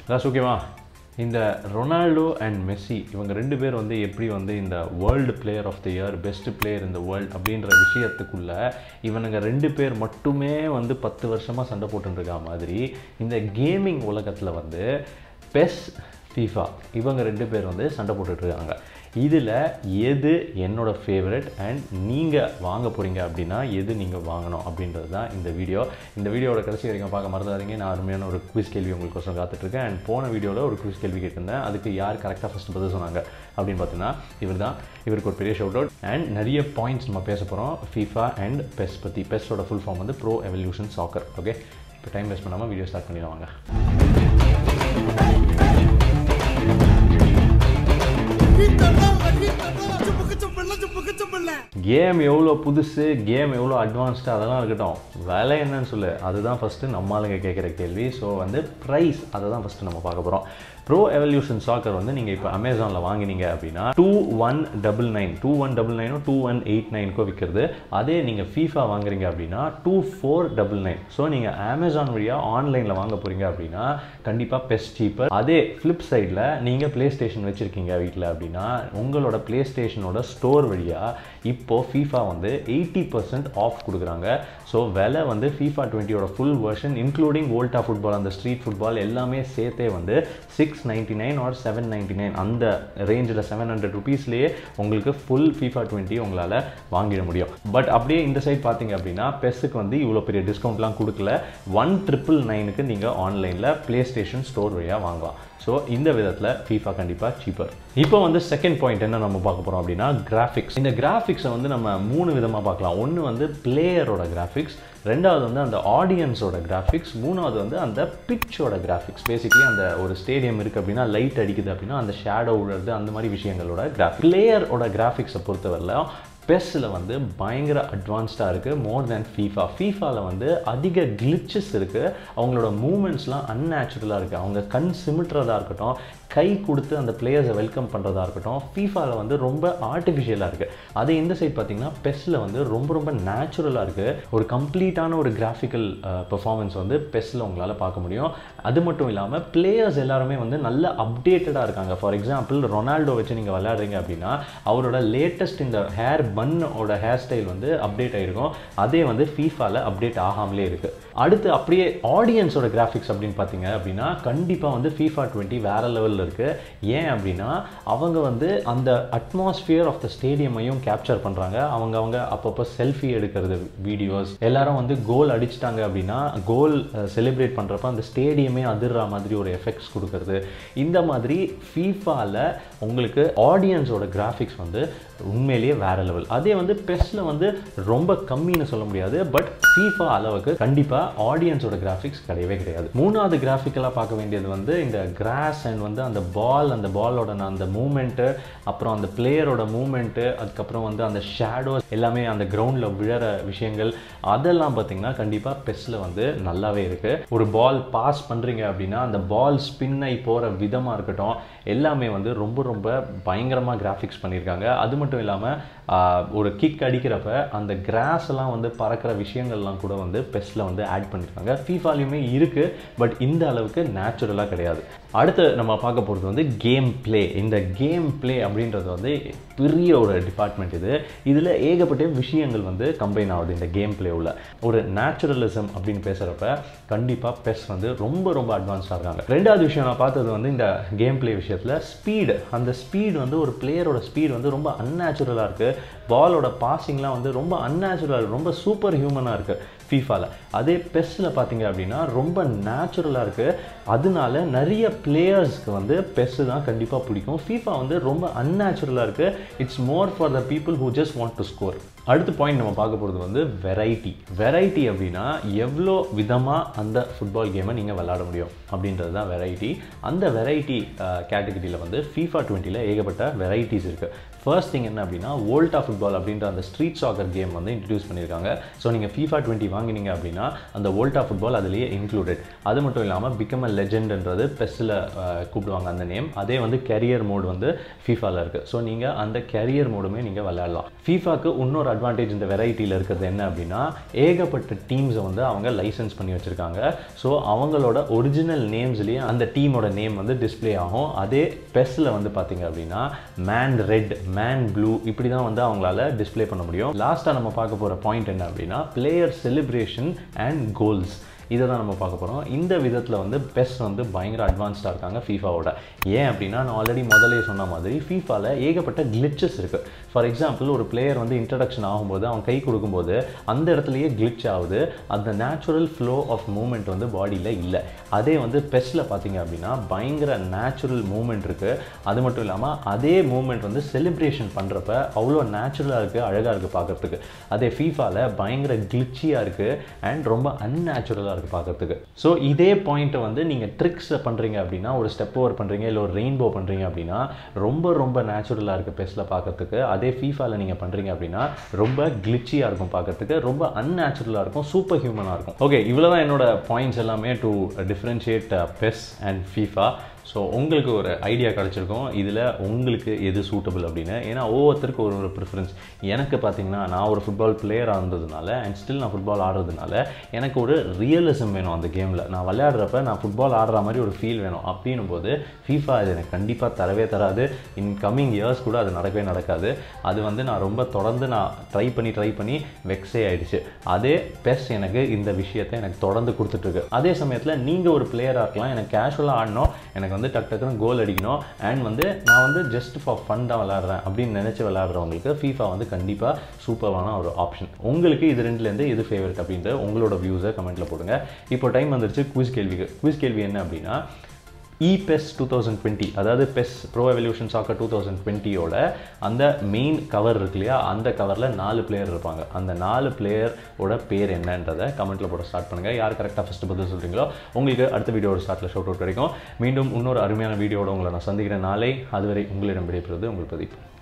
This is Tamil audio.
that's ஓகேவா இந்த ரொனால்டோ அண்ட் மெஸ்ஸி இவங்க ரெண்டு பேர் வந்து எப்படி வந்து இந்த world player of the year best player இந்த வேர்ல்டு அப்படின்ற விஷயத்துக்குள்ள இவனுங்க ரெண்டு பேர் மட்டுமே வந்து பத்து வருஷமாக சண்டை போட்டுருக்கா மாதிரி இந்த கேமிங் உலகத்தில் வந்து பெஸ் ஃபீஃபா இவங்க ரெண்டு பேர் வந்து சண்டை போட்டுட்ருக்காங்க இதில் எது என்னோட ஃபேவரட் அண்ட் நீங்கள் வாங்க போகிறீங்க அப்படின்னா எது நீங்கள் வாங்கணும் அப்படின்றது தான் இந்த வீடியோ இந்த வீடியோட கடைசி வரைக்கும் பார்க்க மறந்துடாதீங்க நான் அருமையான ஒரு குவிஸ் கேள்வி உங்களுக்கோசரம் காத்துட்ருக்கேன் அண்ட் போன வீடியோவில் ஒரு குவிஸ் கேள்வி கேட்டிருந்தேன் அதுக்கு யார் கரெக்டாக ஃபஸ்ட்டு பதில் சொன்னாங்க அப்படின்னு பார்த்தீங்கன்னா இவர் தான் இவருக்கு ஒரு பெரிய ஷவுட் அவுட் அண்ட் நிறைய பாயிண்ட்ஸ் நம்ம பேச போகிறோம் ஃபீஃபா அண்ட் பெஸ் பற்றி பெஸ்ஸோட ஃபுல் ஃபார்ம் வந்து ப்ரோ எவல்யூஷன் சாக்கர் ஓகே இப்போ டைம் வேஸ்ட் பண்ணாமல் வீடியோ ஸ்டார்ட் பண்ணிடுவாங்க கேம் எவ்வளோ புதுசு கேம் எவ்வளோ அட்வான்ஸ்டு அதெல்லாம் இருக்கட்டும் விலை என்னன்னு சொல்லு அதுதான் ஃபஸ்ட்டு நம்ம ஆளுங்க கேட்குற கேள்வி ஸோ வந்து ப்ரைஸ் அதை தான் ஃபஸ்ட்டு நம்ம பார்க்க போகிறோம் ப்ரோ எவல்யூஷன் சாக்கர் வந்து நீங்கள் இப்போ அமேசானில் வாங்கினீங்க அப்படின்னா two one double nine two one double நைனோ டூ ஒன் எயிட் நைனுக்கோ விற்கிறது அதே நீங்கள் ஃபீஃபா வாங்குறீங்க அப்படின்னா two four double nine so நீங்கள் அமேசான் வழியாக ஆன்லைனில் வாங்க போகிறீங்க அப்படின்னா கண்டிப்பாக பெஸ்ட் சீப்பர் அதே ஃப்ளிப் சைடில் நீங்கள் ப்ளே ஸ்டேஷன் வச்சுருக்கீங்க வீட்டில் அப்படின்னா உங்களோட ப்ளே ஸ்டேஷனோட ஸ்டோர் வழியாக இப்போது ஃபீஃபா வந்து எயிட்டி பர்சன்ட் ஆஃப் கொடுக்குறாங்க ஸோ விலை வந்து ஃபீஃபா டுவெண்ட்டியோட full version including Volta football அந்த ஸ்ட்ரீட் ஃபுட்பால் எல்லாமே சேர்த்தே வந்து six ninety nine or seven ninety nine அந்த ரேஞ்சில் செவன் ஹண்ட்ரட் ருபீஸ்லேயே உங்களுக்கு ஃபுல் ஃபீஃபா டுவெண்ட்டி உங்களால் வாங்கிட முடியும் பட் அப்படியே இந்த சைட் பார்த்தீங்க அப்படின்னா பெஸ்ஸுக்கு வந்து இவ்வளோ பெரிய டிஸ்கவுண்ட்லாம் கொடுக்கல ஒன் ட்ரிபிள் நைனுக்கு நீங்கள் ஆன்லைனில் ப்ளே ஸ்டேஷன் ஸ்டோர் வழியாக வாங்கலாம் ஸோ இந்த விதத்தில் ஃபீஃபா கண்டிப்பாக சீப்பர் இப்போ வந்து செகண்ட் பாயிண்ட் என்ன நம்ம பார்க்க போகிறோம் அப்படின்னா கிராஃபிக்ஸ் இந்த கிராஃபிக்ஸை வந்து நம்ம மூணு விதமாக பார்க்கலாம் ஒன்று வந்து பிளேயரோட கிராஃபிக்ஸ் ரெண்டாவது வந்து அந்த ஆடியன்ஸோட கிராஃபிக்ஸ் மூணாவது வந்து அந்த பிச்சோட கிராஃபிக்ஸ் பேசிக்கலி அந்த ஒரு ஸ்டேடியம் இருக்குது அப்படின்னா லைட் அடிக்குது அப்படின்னா அந்த ஷேடோ விழுறது அந்த மாதிரி விஷயங்களோட கிராஃபிக் பிளேயரோட கிராஃபிக்ஸை பொறுத்தவரையிலும் பெஸ்ஸில் வந்து பயங்கர அட்வான்ஸ்டாக இருக்குது மோர் தேன் ஃபீஃபா ஃபீஃபாவில் வந்து அதிக கிளிச்சஸ் இருக்குது அவங்களோட மூமெண்ட்ஸ்லாம் அன்நேச்சுரலாக இருக்குது அவங்க கண் சிமிட்டுறதா இருக்கட்டும் கை கொடுத்து அந்த பிளேயர்ஸை வெல்கம் பண்ணுறதா இருக்கட்டும் ஃபீஃபாவில் வந்து ரொம்ப ஆர்டிஃபிஷியலாக இருக்குது அதே இந்த சைட் பார்த்திங்கன்னா பெஸ்ஸில் வந்து ரொம்ப ரொம்ப நேச்சுரலாக இருக்குது ஒரு கம்ப்ளீட்டான ஒரு கிராஃபிக்கல் பெர்ஃபார்மன்ஸ் வந்து பெஸ்ஸில் உங்களால் பார்க்க முடியும் அது மட்டும் இல்லாமல் பிளேயர்ஸ் எல்லாருமே வந்து நல்ல அப்டேட்டடாக இருக்காங்க ஃபார் எக்ஸாம்பிள் ரொனால்டோ வச்சு நீங்கள் விளையாடுறீங்க அப்படின்னா அவரோட லேட்டஸ்ட் இந்த ஹேர் பன்னோட ஹேர் ஸ்டைல் வந்து அப்டேட் ஆகிருக்கும் அதே வந்து ஃபீஃபாவில் அப்டேட் ஆகாமலே இருக்குது அடுத்து அப்படியே ஆடியன்ஸோட கிராஃபிக்ஸ் அப்படின்னு பார்த்தீங்க அப்படின்னா கண்டிப்பாக வந்து ஃபீஃபா டுவெண்ட்டி வேறு லெவலில் இருக்குது ஏன் அப்படின்னா அவங்க வந்து அந்த அட்மாஸ்ஃபியர் ஆஃப் த ஸ்டேடியமையும் கேப்சர் பண்ணுறாங்க அவங்க அவங்க அப்பப்போ செல்ஃபி எடுக்கிறது வீடியோஸ் எல்லாரும் வந்து கோல் அடிச்சிட்டாங்க அப்படின்னா கோல் செலிப்ரேட் பண்ணுறப்ப அந்த ஸ்டேடியமே அதிர்ற மாதிரி ஒரு எஃபெக்ட்ஸ் கொடுக்கறது இந்த மாதிரி ஃபீஃபாவில் உங்களுக்கு ஆடியன்ஸோட கிராஃபிக்ஸ் வந்து உண்மையிலேயே வேற லெவல் அதே வந்து பெஸ்ஸில் வந்து ரொம்ப கம்மின்னு சொல்ல முடியாது பட் ஃபீஃபா அளவுக்கு கண்டிப்பாக ஆடியன்ஸோட கிராஃபிக்ஸ் கிடையவே கிடையாது மூணாவது கிராஃபிக்கலாக பார்க்க வேண்டியது வந்து இந்த கிராஸ் அண்ட் வந்து அந்த பால் அந்த பாலோட அந்த மூமெண்ட்டு அப்புறம் அந்த பிளேயரோட மூமெண்ட்டு அதுக்கப்புறம் வந்து அந்த ஷேடோஸ் எல்லாமே அந்த கிரவுண்டில் விழற விஷயங்கள் அதெல்லாம் பார்த்தீங்கன்னா கண்டிப்பாக பெஸ்ஸில் வந்து நல்லாவே இருக்குது ஒரு பால் பாஸ் பண்ணுறீங்க அப்படின்னா அந்த பால் ஸ்பின் ஆகி போகிற விதமாக இருக்கட்டும் எல்லாமே வந்து ரொம்ப ரொம்ப பயங்கரமாக கிராஃபிக்ஸ் பண்ணியிருக்காங்க அது மட்டும் இல்லாமல் ஒரு கிக் அடிக்கிறப்ப அந்த கிராஸ் எல்லாம் வந்து பறக்கிற விஷயங்கள்லாம் கூட வந்து பெஸ்ட்டில் வந்து ஆட் பண்ணியிருக்காங்க ஃபீஃபாலையுமே இருக்குது பட் இந்த அளவுக்கு நேச்சுரலாக கிடையாது அடுத்து நம்ம பார்க்க போகிறது வந்து கேம் பிளே இந்த கேம் பிளே அப்படின்றது வந்து பெரிய ஒரு டிபார்ட்மெண்ட் இது இதில் ஏகப்பட்ட விஷயங்கள் வந்து கம்பைன் ஆகுது இந்த கேம் பிளே உள்ள ஒரு நேச்சுரலிசம் அப்படின்னு பேசுகிறப்ப கண்டிப்பாக பெஸ் வந்து ரொம்ப ரொம்ப அட்வான்ஸ்டாக இருக்காங்க ரெண்டாவது விஷயம் நான் பார்த்தது வந்து இந்த கேம் பிளே விஷயத்தில் ஸ்பீடு அந்த ஸ்பீடு வந்து ஒரு பிளேயரோட ஸ்பீடு வந்து ரொம்ப அன்நேச்சுரலாக இருக்குது பாலோட பாசிங்லாம் வந்து ரொம்ப அன்நேச்சுரல் ரொம்ப சூப்பர் ஹியூமனாக இருக்குது ஃபீஃபாவில் அதே பெஸ்ஸில் பார்த்தீங்க அப்படின்னா ரொம்ப நேச்சுரலாக இருக்குது அதனால நிறைய பிளேயர்ஸ்க்கு வந்து பெஸ்ஸு தான் கண்டிப்பாக பிடிக்கும் ஃபீஃபா வந்து ரொம்ப அன்நேச்சுரலாக இருக்குது it's more for the people who just want to score அடுத்த பாயிண்ட் நம்ம பார்க்க போகிறது வந்து வெரைட்டி வெரைட்டி அப்படின்னா எவ்வளோ விதமாக அந்த ஃபுட்பால் கேமை நீங்கள் விளாட முடியும் அப்படின்றது தான் வெரைட்டி அந்த வெரைட்டி கேட்டகரியில் வந்து ஃபீஃபா டுவெண்ட்டியில் ஏகப்பட்ட வெரைட்டிஸ் இருக்குது ஃபர்ஸ்ட் திங் என்ன அப்படின்னா வோல்டா ஃபுட்பால் அப்படின்ற அந்த ஸ்ட்ரீட் சாக்கர் கேம் வந்து இன்ட்ரடியூஸ் பண்ணியிருக்காங்க ஸோ நீங்கள் ஃபீஃபா டுவெண்ட்டி வாங்கினீங்க அப்படின்னா அந்த வோல்டா ஃபுட்பால் அதுலேயே இன்க்ளூடட் அது மட்டும் இல்லாமல் பிகம் அ லெஜெண்ட்ன்றது பெஸ்ஸில் கூப்பிடுவாங்க அந்த நேம் அதே வந்து கெரியர் மோட் வந்து ஃபீஃபாவில் இருக்குது ஸோ நீங்கள் அந்த கெரியர் மோடுமே நீங்கள் விளையாடலாம் ஃபீஃபாக்கு இன்னொரு அட்வான்டேஜ் இந்த வெரைட்டியில் இருக்கிறது என்ன அப்படின்னா ஏகப்பட்ட டீம்ஸை வந்து அவங்க லைசன்ஸ் பண்ணி வச்சுருக்காங்க ஸோ அவங்களோட ஒரிஜினல் நேம்ஸ்லேயே அந்த டீமோட நேம் வந்து டிஸ்ப்ளே ஆகும் அதே பெஸ்ஸில் வந்து பார்த்தீங்க அப்படின்னா மேன் ரெட் மேன் ப்ளூ இப்படி தான் வந்து அவங்களால டிஸ்ப்ளே பண்ண முடியும் லாஸ்ட்டாக நம்ம பார்க்க போகிற பாயிண்ட் என்ன அப்படின்னா பிளேயர் செலிப்ரேஷன் அண்ட் கோல்ஸ் இதை தான் நம்ம பார்க்க போகிறோம் இந்த விதத்தில் வந்து பெஸ் வந்து பயங்கர அட்வான்ஸ்டாக இருக்காங்க ஃபீஃபாவோட ஏன் அப்படின்னா நான் ஆல்ரெடி முதலே சொன்ன மாதிரி ஃபீஃபாவில் ஏகப்பட்ட கிளிச்சஸ் இருக்குது ஃபார் எக்ஸாம்பிள் ஒரு பிளேயர் வந்து இன்ட்ரடக்ஷன் ஆகும்போது அவன் கை கொடுக்கும்போது அந்த இடத்துலையே கிளிச் ஆகுது அந்த நேச்சுரல் ஃப்ளோ ஆஃப் மூமெண்ட் வந்து பாடியில் இல்லை அதே வந்து பெஸ்ஸில் பார்த்தீங்க அப்படின்னா பயங்கர நேச்சுரல் மூமெண்ட் இருக்குது அது மட்டும் இல்லாமல் அதே மூமெண்ட் வந்து செலிப்ரேஷன் பண்ணுறப்ப அவ்வளோ நேச்சுரலாக இருக்குது அழகாக இருக்குது பார்க்குறதுக்கு அதே ஃபீஃபாவில் பயங்கர கிளிச்சியாக இருக்குது அண்ட் ரொம்ப அன்நேச்சுரலாக இருக்குது பார்க்கறதுக்கு ஸோ இதே பாயிண்ட்டை வந்து நீங்கள் ட்ரிக்ஸை பண்ணுறீங்க அப்படின்னா ஒரு ஸ்டெப் ஓவர் பண்ணுறீங்க இல்லை ஒரு ரெயின்போ பண்ணுறீங்க அப்படின்னா ரொம்ப ரொம்ப நேச்சுரலாக இருக்குது பெஸ்ட்டில் பார்க்கறதுக்கு அதே ஃபீஃபாவில் நீங்கள் பண்ணுறீங்க அப்படின்னா ரொம்ப கிளிச்சியாக இருக்கும் பார்க்கறதுக்கு ரொம்ப அன்நேச்சுரலாக இருக்கும் சூப்பர் ஹியூமனாக இருக்கும் ஓகே இவ்வளோ தான் என்னோட பாயிண்ட்ஸ் எல்லாமே to differentiate PES and FIFA so உங்களுக்கு ஒரு ஐடியா கிடச்சிருக்கும் இதில் உங்களுக்கு எது சூட்டபிள் அப்படின்னு ஏன்னா ஒவ்வொருத்தருக்கு ஒரு ஒரு ப்ரிஃபரன்ஸ் எனக்கு பார்த்தீங்கன்னா நான் ஒரு ஃபுட்பால் பிளேயராக இருந்ததுனால அண்ட் ஸ்டில் நான் ஃபுட்பால் ஆடுறதுனால எனக்கு ஒரு ரியலிசம் வேணும் அந்த கேமில் நான் விளையாடுறப்ப நான் ஃபுட்பால் ஆடுற மாதிரி ஒரு ஃபீல் வேணும் அப்படின்னும் போது ஃபீஃபா அது எனக்கு கண்டிப்பாக தரவே தராது இன் கம்மிங் இயர்ஸ் கூட அது நடக்கவே நடக்காது அது வந்து நான் ரொம்ப தொடர்ந்து நான் ட்ரை பண்ணி ட்ரை பண்ணி வெக்ஸே ஆயிடுச்சு அதே பெஸ் எனக்கு இந்த விஷயத்தை எனக்கு தொடர்ந்து கொடுத்துட்ருக்கு அதே சமயத்தில் நீங்கள் ஒரு பிளேயராக இருக்கலாம் எனக்கு கேஷுவலாக ஆடணும் எனக்கு வந்து டக்கு டக்குன்னு கோல் அடிக்கணும் அண்ட் வந்து நான் வந்து ஜஸ்ட் ஃபார் ஃபன் தான் விளாட்றேன் அப்படின்னு நினச்சி விளாட்றவங்களுக்கு ஃபீஃபா வந்து கண்டிப்பாக சூப்பரான ஒரு ஆப்ஷன் உங்களுக்கு இது ரெண்டுலேருந்து எது ஃபேவரட் அப்படின்ட்டு உங்களோட வியூஸை கமெண்ட்டில் போடுங்க இப்போ டைம் வந்துருச்சு குவிஸ் கேள்விக்கு குவிஸ் கேள்வி என்ன அப்படின்னா இபெஸ் டூ தௌசண்ட் டுவெண்ட்டி அதாவது PES pro evolution soccer two thousand டுவெண்ட்டியோட அந்த மெயின் கவர் இருக்கு இல்லையா அந்த கவரில் நாலு பிளேயர் இருப்பாங்க அந்த நாலு பிளேயரோட பேர் என்னன்றதை கமெண்ட்டில் போட ஸ்டார்ட் பண்ணுங்கள் யார் கரெக்டாக ஃபஸ்ட்டு பதில் சொல்கிறீங்களோ உங்களுக்கு அடுத்த வீடியோட ஸ்டார்ட்டில் ஷவுட் அவுட் கிடைக்கும் மீண்டும் இன்னொரு அருமையான வீடியோட உங்களை நான் சந்திக்கிறேன் நாளை அதுவரை உங்களிடம் விடைபெறுவது உங்கள் பிரதீப்